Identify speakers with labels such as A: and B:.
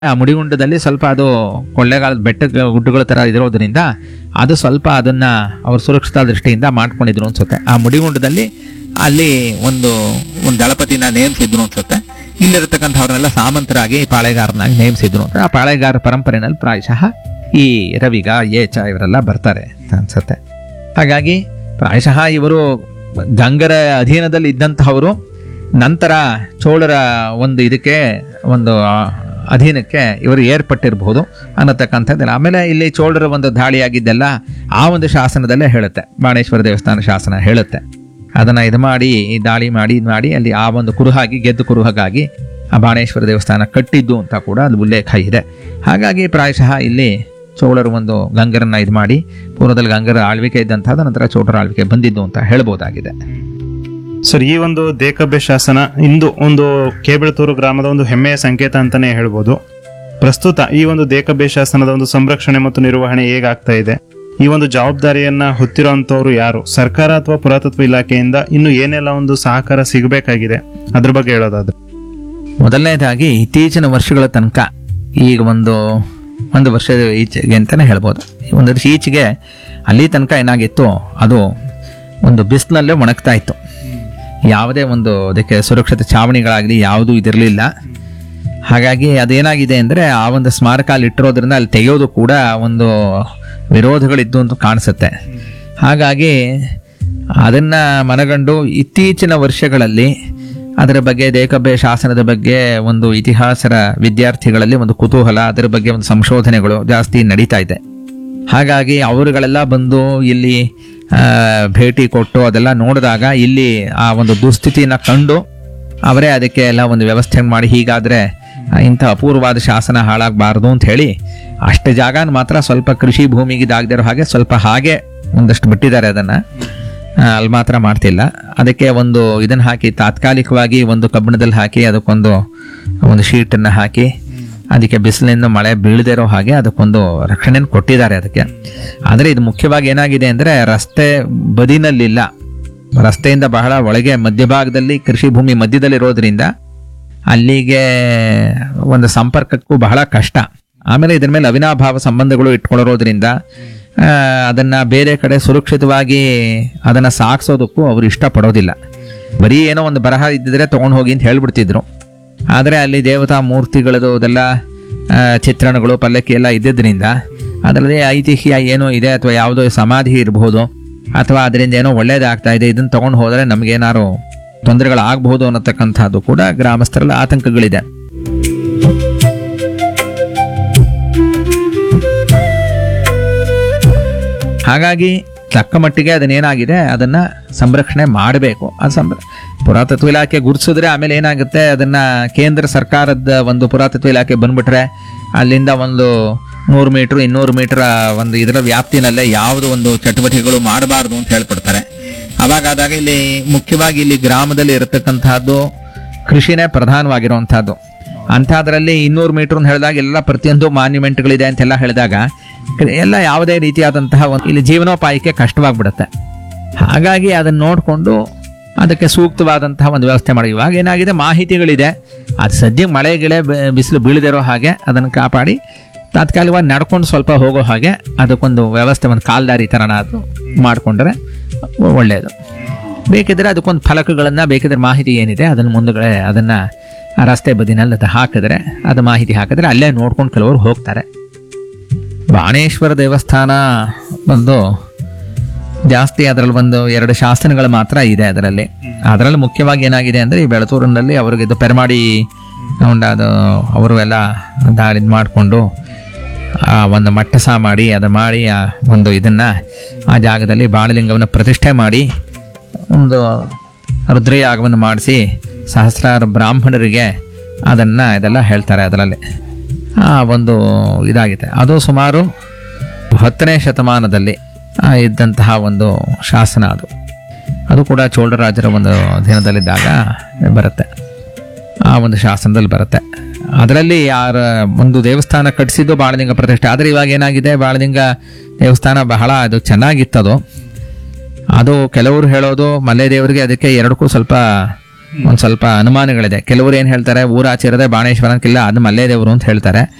A: ಆ ಮುಡಿಗುಂಡದಲ್ಲಿ ಸ್ವಲ್ಪ ಅದು ಕೊಳ್ಳೆಗಾಲದ ಬೆಟ್ಟ ಗುಡ್ಡಗಳ ತರ ಇರೋದ್ರಿಂದ ಅದು ಸ್ವಲ್ಪ ಅದನ್ನ ಅವ್ರು ಸುರಕ್ಷತಾ ದೃಷ್ಟಿಯಿಂದ ಮಾಡ್ಕೊಂಡಿದ್ರು ಅನ್ಸುತ್ತೆ ಆ ಮುಡಿಗುಂಡದಲ್ಲಿ ಅಲ್ಲಿ ಒಂದು ಒಂದು ದಳಪತಿನ ನೇಮಿಸಿದ್ರು ಅನ್ಸುತ್ತೆ ಇಲ್ಲಿರತಕ್ಕಂಥವ್ರನ್ನೆಲ್ಲ ಸಾಮಂತರಾಗಿ ಪಾಳೆಗಾರನಾಗಿ ನೇಮಿಸಿದ್ರು ಅಂತ ಆ ಪಾಳೆಗಾರ ಪರಂಪರೆನಲ್ಲಿ ಪ್ರಾಯಶಃ ಈ ರವಿಗ ಏಚ ಇವರೆಲ್ಲ ಬರ್ತಾರೆ ಅಂತ ಅನ್ಸುತ್ತೆ ಹಾಗಾಗಿ ಪ್ರಾಯಶಃ ಇವರು ಗಂಗರ ಅಧೀನದಲ್ಲಿ ಇದ್ದಂತಹವರು ನಂತರ ಚೋಳರ ಒಂದು ಇದಕ್ಕೆ ಒಂದು ಆ, ಅಧೀನಕ್ಕೆ ಇವರು ಏರ್ಪಟ್ಟಿರಬಹುದು ಅನ್ನತಕ್ಕಂಥದ್ದಿಲ್ಲ ಆಮೇಲೆ ಇಲ್ಲಿ ಚೋಳರ ಒಂದು ದಾಳಿಯಾಗಿದ್ದೆಲ್ಲ ಆ ಒಂದು ಶಾಸನದಲ್ಲೇ ಹೇಳುತ್ತೆ ಬಾಣೇಶ್ವರ ದೇವಸ್ಥಾನ ಶಾಸನ ಹೇಳುತ್ತೆ ಅದನ್ನ ಇದು ಮಾಡಿ ಈ ದಾಳಿ ಮಾಡಿ ಇದ್ ಮಾಡಿ ಅಲ್ಲಿ ಆ ಒಂದು ಕುರುಹಾಗಿ ಗೆದ್ದು ಕುರುಹಾಗಾಗಿ ಆ ಬಾಣೇಶ್ವರ ದೇವಸ್ಥಾನ ಕಟ್ಟಿದ್ದು ಅಂತ ಕೂಡ ಅದು ಉಲ್ಲೇಖ ಇದೆ ಹಾಗಾಗಿ ಪ್ರಾಯಶಃ ಇಲ್ಲಿ ಚೋಳರು ಒಂದು ಗಂಗರನ್ನ ಇದು ಮಾಡಿ ಪೂರ್ವದಲ್ಲಿ ಗಂಗರ ಆಳ್ವಿಕೆ ಇದ್ದಂಥದ್ದು ನಂತರ ಚೋಳರ ಆಳ್ವಿಕೆ ಬಂದಿದ್ದು ಅಂತ ಹೇಳ್ಬೋದಾಗಿದೆ
B: ಸರ್ ಈ ಒಂದು ದೇಕಬ್ಬೆ ಶಾಸನ ಇಂದು ಒಂದು ಕೇಬಳತೂರು ಗ್ರಾಮದ ಒಂದು ಹೆಮ್ಮೆಯ ಸಂಕೇತ ಅಂತಾನೆ ಹೇಳ್ಬೋದು ಪ್ರಸ್ತುತ ಈ ಒಂದು ದೇಕಬ್ಬೆ ಶಾಸನದ ಒಂದು ಸಂರಕ್ಷಣೆ ಮತ್ತು ನಿರ್ವಹಣೆ ಹೇಗಾಗ್ತಾ ಇದೆ ಈ ಒಂದು ಜವಾಬ್ದಾರಿಯನ್ನ ಹೊತ್ತಿರುವಂತವ್ರು ಯಾರು ಸರ್ಕಾರ ಅಥವಾ ಪುರಾತತ್ವ ಇಲಾಖೆಯಿಂದ ಇನ್ನು ಏನೆಲ್ಲ ಒಂದು ಸಹಕಾರ ಸಿಗಬೇಕಾಗಿದೆ ಅದ್ರ ಬಗ್ಗೆ ಹೇಳೋದಾದ್ರೆ
A: ಮೊದಲನೇದಾಗಿ ಇತ್ತೀಚಿನ ವರ್ಷಗಳ ತನಕ ಈಗ ಒಂದು ಒಂದು ವರ್ಷದ ಈಚೆಗೆ ಅಂತಾನೆ ಹೇಳ್ಬೋದು ಒಂದು ವರ್ಷ ಈಚೆಗೆ ಅಲ್ಲಿ ತನಕ ಏನಾಗಿತ್ತು ಅದು ಒಂದು ಬಿಸಿನಲ್ಲೇ ಒಣಗ್ತಾ ಇತ್ತು ಯಾವುದೇ ಒಂದು ಅದಕ್ಕೆ ಸುರಕ್ಷಿತ ಛಾವಣಿಗಳಾಗಲಿ ಯಾವುದೂ ಇದಿರಲಿಲ್ಲ ಹಾಗಾಗಿ ಅದೇನಾಗಿದೆ ಅಂದರೆ ಆ ಒಂದು ಸ್ಮಾರಕ ಅಲ್ಲಿ ಇಟ್ಟಿರೋದ್ರಿಂದ ಅಲ್ಲಿ ತೆಗೆಯೋದು ಕೂಡ ಒಂದು ವಿರೋಧಗಳಿದ್ದು ಅಂತ ಕಾಣಿಸುತ್ತೆ ಹಾಗಾಗಿ ಅದನ್ನ ಮನಗಂಡು ಇತ್ತೀಚಿನ ವರ್ಷಗಳಲ್ಲಿ ಅದರ ಬಗ್ಗೆ ದೇಕಬ್ಬೆ ಶಾಸನದ ಬಗ್ಗೆ ಒಂದು ಇತಿಹಾಸರ ವಿದ್ಯಾರ್ಥಿಗಳಲ್ಲಿ ಒಂದು ಕುತೂಹಲ ಅದರ ಬಗ್ಗೆ ಒಂದು ಸಂಶೋಧನೆಗಳು ಜಾಸ್ತಿ ನಡೀತಾ ಇದೆ ಹಾಗಾಗಿ ಅವರುಗಳೆಲ್ಲ ಬಂದು ಇಲ್ಲಿ ಆ, ಭೇಟಿ ಕೊಟ್ಟು ಅದೆಲ್ಲ ನೋಡಿದಾಗ ಇಲ್ಲಿ ಆ ಒಂದು ದುಸ್ಥಿತಿನ ಕಂಡು ಅವರೇ ಅದಕ್ಕೆ ಎಲ್ಲ ಒಂದು ವ್ಯವಸ್ಥೆ ಮಾಡಿ ಹೀಗಾದ್ರೆ ಆ, ಇಂಥ ಅಪೂರ್ವವಾದ ಶಾಸನ ಹಾಳಾಗಬಾರ್ದು ಅಂತ ಹೇಳಿ ಅಷ್ಟು ಜಾಗನ ಮಾತ್ರ ಸ್ವಲ್ಪ ಕೃಷಿ ಭೂಮಿಗೆ ಇದಾಗದಿರೋ ಹಾಗೆ ಸ್ವಲ್ಪ ಹಾಗೆ ಒಂದಷ್ಟು ಬಿಟ್ಟಿದ್ದಾರೆ ಅದನ್ನ ಆ, ಅಲ್ಲಿ ಮಾತ್ರ ಮಾಡ್ತಿಲ್ಲ ಅದಕ್ಕೆ ಒಂದು ಇದನ್ನ ಹಾಕಿ ತಾತ್ಕಾಲಿಕವಾಗಿ ಒಂದು ಕಬ್ಬಿಣದಲ್ಲಿ ಹಾಕಿ ಅದಕ್ಕೊಂದು ಒಂದು ಶೀಟನ್ನು ಹಾಕಿ ಅದಕ್ಕೆ ಬಿಸಿಲಿಂದ ಮಳೆ ಬೀಳದೇ ಇರೋ ಹಾಗೆ ಅದಕ್ಕೊಂದು ರಕ್ಷಣೆಯನ್ನು ಕೊಟ್ಟಿದ್ದಾರೆ ಅದಕ್ಕೆ ಆದರೆ ಇದು ಮುಖ್ಯವಾಗಿ ಏನಾಗಿದೆ ಅಂದರೆ ರಸ್ತೆ ಬದಿನಲ್ಲಿಲ್ಲ ರಸ್ತೆಯಿಂದ ಬಹಳ ಒಳಗೆ ಮಧ್ಯಭಾಗದಲ್ಲಿ ಕೃಷಿ ಭೂಮಿ ಮಧ್ಯದಲ್ಲಿರೋದ್ರಿಂದ ಅಲ್ಲಿಗೆ ಒಂದು ಸಂಪರ್ಕಕ್ಕೂ ಬಹಳ ಕಷ್ಟ ಆಮೇಲೆ ಇದ್ರ ಮೇಲೆ ಅವಿನಾಭಾವ ಸಂಬಂಧಗಳು ಇಟ್ಕೊಂಡಿರೋದ್ರಿಂದ ಆ, ಅದನ್ನ ಬೇರೆ ಕಡೆ ಸುರಕ್ಷಿತವಾಗಿ ಅದನ್ನ ಸಾಗಿಸೋದಕ್ಕೂ ಅವರು ಇಷ್ಟಪಡೋದಿಲ್ಲ ಬರೀ ಏನೋ ಒಂದು ಬರಹ ಇದ್ದಿದ್ರೆ ತಗೊಂಡು ಹೋಗಿ ಅಂತ ಹೇಳ್ಬಿಡ್ತಿದ್ರು ಆದರೆ ಅಲ್ಲಿ ದೇವತಾ ಮೂರ್ತಿಗಳದು ಅದೆಲ್ಲ ಆ, ಚಿತ್ರಣಗಳು ಪಲ್ಲಕ್ಕಿ ಎಲ್ಲ ಇದ್ದಿದ್ದರಿಂದ ಅದರಲ್ಲಿ ಐತಿಹ್ಯ ಏನೋ ಇದೆ ಅಥವಾ ಯಾವುದೋ ಸಮಾಧಿ ಇರಬಹುದು ಅಥವಾ ಅದರಿಂದ ಏನೋ ಒಳ್ಳೇದಾಗ್ತಾ ಇದೆ ಇದನ್ನ ತಗೊಂಡು ಹೋದರೆ ನಮಗೇನಾರು ತೊಂದರೆಗಳಾಗಬಹುದು ಅನ್ನತಕ್ಕಂಥದ್ದು ಕೂಡ ಗ್ರಾಮಸ್ಥರಲ್ಲಿ ಆತಂಕಗಳಿದೆ ಹಾಗಾಗಿ ತಕ್ಕ ಮಟ್ಟಿಗೆ ಅದನ್ನೇನಾಗಿದೆ ಅದನ್ನ ಸಂರಕ್ಷಣೆ ಮಾಡಬೇಕು ಅದು ಸಂರ ಪುರಾತತ್ವ ಇಲಾಖೆ ಗುರುತಿಸಿದ್ರೆ ಆಮೇಲೆ ಏನಾಗುತ್ತೆ ಅದನ್ನ ಕೇಂದ್ರ ಸರ್ಕಾರದ ಒಂದು ಪುರಾತತ್ವ ಇಲಾಖೆ ಬಂದ್ಬಿಟ್ರೆ ಅಲ್ಲಿಂದ ಒಂದು ನೂರು ಮೀಟ್ರ್ ಇನ್ನೂರು ಮೀಟರ್ ಒಂದು ಇದರ ವ್ಯಾಪ್ತಿನಲ್ಲೇ ಯಾವುದು ಒಂದು ಚಟುವಟಿಕೆಗಳು ಮಾಡಬಾರ್ದು ಅಂತ ಹೇಳ್ಕೊಡ್ತಾರೆ ಅವಾಗ ಆದಾಗ ಇಲ್ಲಿ ಮುಖ್ಯವಾಗಿ ಇಲ್ಲಿ ಗ್ರಾಮದಲ್ಲಿ ಇರತಕ್ಕಂತಹದ್ದು ಕೃಷಿನೇ ಪ್ರಧಾನವಾಗಿರುವಂತಹದ್ದು ಅಂಥದ್ರಲ್ಲಿ ಇನ್ನೂರು ಮೀಟರ್ ಅಂತ ಹೇಳಿದಾಗ ಎಲ್ಲ ಪ್ರತಿಯೊಂದು ಮಾನ್ಯುಮೆಂಟ್ಗಳಿದೆ ಅಂತೆಲ್ಲ ಹೇಳಿದಾಗ ಎಲ್ಲ ಯಾವುದೇ ರೀತಿಯಾದಂತಹ ಒಂದು ಇಲ್ಲಿ ಜೀವನೋಪಾಯಕ್ಕೆ ಕಷ್ಟವಾಗ್ಬಿಡುತ್ತೆ ಹಾಗಾಗಿ ಅದನ್ನ ನೋಡಿಕೊಂಡು ಅದಕ್ಕೆ ಸೂಕ್ತವಾದಂತಹ ಒಂದು ವ್ಯವಸ್ಥೆ ಮಾಡಿ ಇವಾಗ ಏನಾಗಿದೆ ಮಾಹಿತಿಗಳಿದೆ ಅದು ಸದ್ಯಕ್ಕೆ ಮಳೆ ಗಿಳೆ ಬೆ- ಬಿಸಿಲು ಬೀಳದಿರೋ ಹಾಗೆ ಅದನ್ನು ಕಾಪಾಡಿ ತಾತ್ಕಾಲಿಕವಾಗಿ ನಡ್ಕೊಂಡು ಸ್ವಲ್ಪ ಹೋಗೋ ಹಾಗೆ ಅದಕ್ಕೊಂದು ವ್ಯವಸ್ಥೆ ಒಂದು ಕಾಲ್ದಾರಿ ಥರನಾದ್ರು ಮಾಡಿಕೊಂಡ್ರೆ ಒಳ್ಳೆಯದು ಬೇಕಿದ್ರೆ ಅದಕ್ಕೊಂದು ಫಲಕಗಳನ್ನು ಬೇಕಿದ್ರೆ ಮಾಹಿತಿ ಏನಿದೆ ಅದನ್ನು ಮುಂದುಗಡೆ ಅದನ್ನು ರಸ್ತೆ ಬದಿನಲ್ಲಿ ಅದು ಹಾಕಿದ್ರೆ ಅದು ಮಾಹಿತಿ ಹಾಕಿದ್ರೆ ಅಲ್ಲೇ ನೋಡ್ಕೊಂಡು ಕೆಲವರು ಹೋಗ್ತಾರೆ ಬಾಣೇಶ್ವರ ದೇವಸ್ಥಾನ ಒಂದು ಜಾಸ್ತಿ ಅದರಲ್ಲಿ ಒಂದು ಎರಡು ಶಾಸನಗಳು ಮಾತ್ರ ಇದೆ ಅದರಲ್ಲಿ ಅದರಲ್ಲಿ ಮುಖ್ಯವಾಗಿ ಏನಾಗಿದೆ ಅಂದರೆ ಈ ಬೆಳತೂರಿನಲ್ಲಿ ಅವ್ರಿಗೆ ಇದು ಪೆರಮಾಡಿ ಉಂಡ ಅದು ಅವರು ಎಲ್ಲ ದಾಳಿ ಮಾಡಿಕೊಂಡು ಆ ಒಂದು ಮಟ್ಟಸ ಮಾಡಿ ಅದು ಮಾಡಿ ಆ ಒಂದು ಇದನ್ನು ಆ ಜಾಗದಲ್ಲಿ ಬಾಣಲಿಂಗವನ್ನು ಪ್ರತಿಷ್ಠೆ ಮಾಡಿ ಒಂದು ರುದ್ರಯಾಗವನ್ನು ಮಾಡಿಸಿ ಸಹಸ್ರಾರು ಬ್ರಾಹ್ಮಣರಿಗೆ ಅದನ್ನು ಇದೆಲ್ಲ ಹೇಳ್ತಾರೆ ಅದರಲ್ಲಿ ಆ ಒಂದು ಇದಾಗಿದೆ ಅದು ಸುಮಾರು ಹತ್ತನೇ ಶತಮಾನದಲ್ಲಿ ಆ, ಇದ್ದಂತಹ ಒಂದು ಶಾಸನ ಅದು ಅದು ಕೂಡ ಚೋಳರಾಜರ ಒಂದು ದಿನದಲ್ಲಿದ್ದಾಗ ಬರುತ್ತೆ ಆ ಒಂದು ಶಾಸನದಲ್ಲಿ ಬರುತ್ತೆ ಅದರಲ್ಲಿ ಯಾರ ಒಂದು ದೇವಸ್ಥಾನ ಕಟ್ಟಿಸಿದ್ದು ಬಾಳಲಿಂಗ ಪ್ರತಿಷ್ಠೆ ಆದರೆ ಇವಾಗ ಏನಾಗಿದೆ ಬಾಳಲಿಂಗ ದೇವಸ್ಥಾನ ಬಹಳ ಅದು ಚೆನ್ನಾಗಿತ್ತದು ಅದು ಕೆಲವರು ಹೇಳೋದು ಮಲ್ಲೆ ದೇವರಿಗೆ ಅದಕ್ಕೆ ಎರಡಕ್ಕೂ ಸ್ವಲ್ಪ ಒಂದ್ ಸ್ವಲ್ಪ ಅನುಮಾನಗಳಿದೆ ಕೆಲವರು ಏನ್ ಹೇಳ್ತಾರೆ ಊರಾಚೆ ಇರೋದೇ ಬಾಣೇಶ್ವರ ಇಲ್ಲ ಅದು ಮಲ್ಲೇದೇವರು ಅಂತ ಹೇಳ್ತಾರೆ